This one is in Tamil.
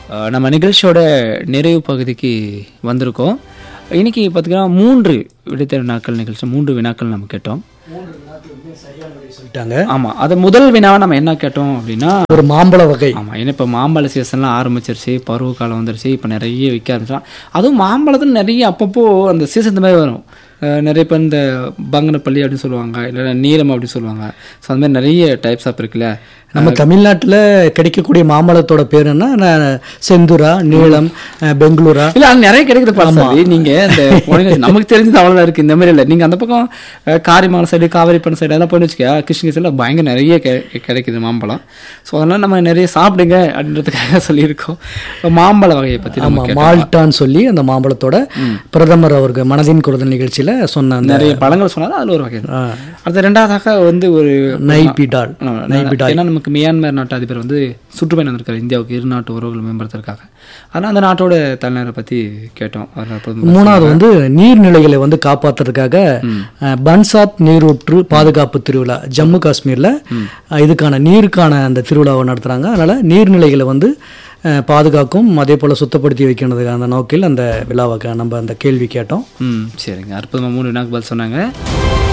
அஹ், நம்ம நிகழ்ச்சியோட நிறைவு பகுதிக்கு வந்திருக்கோம் இன்னைக்கு பார்த்தீங்கன்னா மூன்று விடைத்தேர்வு நாட்கள் நிகழ்ச்சி மூன்று வினாக்கள் நம்ம கேட்டோம் சொல்லிட்டாங்க ஆமாம் அது முதல் வினாவை நம்ம என்ன கேட்டோம் அப்படின்னா ஒரு மாம்பழ வகை ஆமாம் ஏன்னா இப்போ மாம்பழ சீசன்லாம் ஆரம்பிச்சிருச்சு பருவ காலம் வந்துருச்சு இப்போ நிறைய விற்க ஆரம்பிச்சான் அதுவும் மாம்பழத்தில் நிறைய அப்பப்போ அந்த சீசன் இந்த மாதிரி வரும் அஹ் நிறைய பேர் இந்த பங்கனப்பள்ளி அப்படின்னு சொல்லுவாங்க இல்லைன்னா நீலம் அப்படி சொல்லுவாங்க ஸோ அந்த மாதிரி நிறைய டைப்ஸ் ஆப் இருக்குல்ல நம்ம தமிழ்நாட்டுல கிடைக்கக்கூடிய மாம்பழத்தோட பேர் என்ன ந- செந்துரா நீளம் அஹ், பெங்களூரா இல்ல அது நிறைய கிடைக்குது பாசாதி நீங்க இந்த போனீங்க நமக்கு தெரிஞ்சது அவ்வளவுதான் இருக்கு இந்த மாதிரி இல்ல நீங்க அந்த பக்கம் அஹ், காரிமலை சைடு காவிரிப்பணம் சைடு எல்லாம் போயிட்டு வச்சுக்க கிருஷ்ணகிரி சைடுல பயங்கர நிறைய கெ- கிடைக்குது மாம்பழம் ஸோ அதனால நம்ம நிறைய சாப்பிடுங்க அப்படின்றதுக்காக சொல்லியிருக்கோம் இப்ப மாம்பழ வகையை பத்தி நம்ம ஆமா கேட்டோம். மால்டான்னு சொல்லி அந்த மாம்பழத்தோட பிரதமர் அவருக்கு மனதின் குரல் நிகழ்ச்சியில சொன்ன அந்த நிறைய பழங்கள் சொன்னாலும் அதுல ஒரு வகை ஆ, அடுத்த ரெண்டாவதாக வந்து ஒரு நைபிடால் ஏன்னா நமக்கு மியான்மர் நாட்டு அதிபர் வந்து சுற்றுப்பயணம் வந்திருக்காரு இந்தியாவுக்கு இரு நாட்டு உறவுகள் மேம்படுத்துறதுக்காக அதனால அந்த நாட்டோட தலைநரை பத்தி கேட்டோம் அதனால பிரதமர் மூணாவது வந்து நீர்நிலைகளை வந்து காப்பாத்துறதுக்காக அஹ், பன்சாத் நீரூற்று பாதுகாப்பு திருவிழா ஜம்மு காஷ்மீர்ல அஹ், இதுக்கான நீருக்கான அந்த திருவிழாவை நடத்துறாங்க அதனால நீர்நிலைகளை வந்து அஹ், பாதுகாக்கும் அதே போல சுத்தப்படுத்தி வைக்கிறதுக்கான அந்த நோக்கில் அந்த விழாவை க- நம்ம அந்த கேள்வி கேட்டோம் ம் சரிங்க அற்புதமாக மூணு வினாக்கு பதில் சொன்னாங்க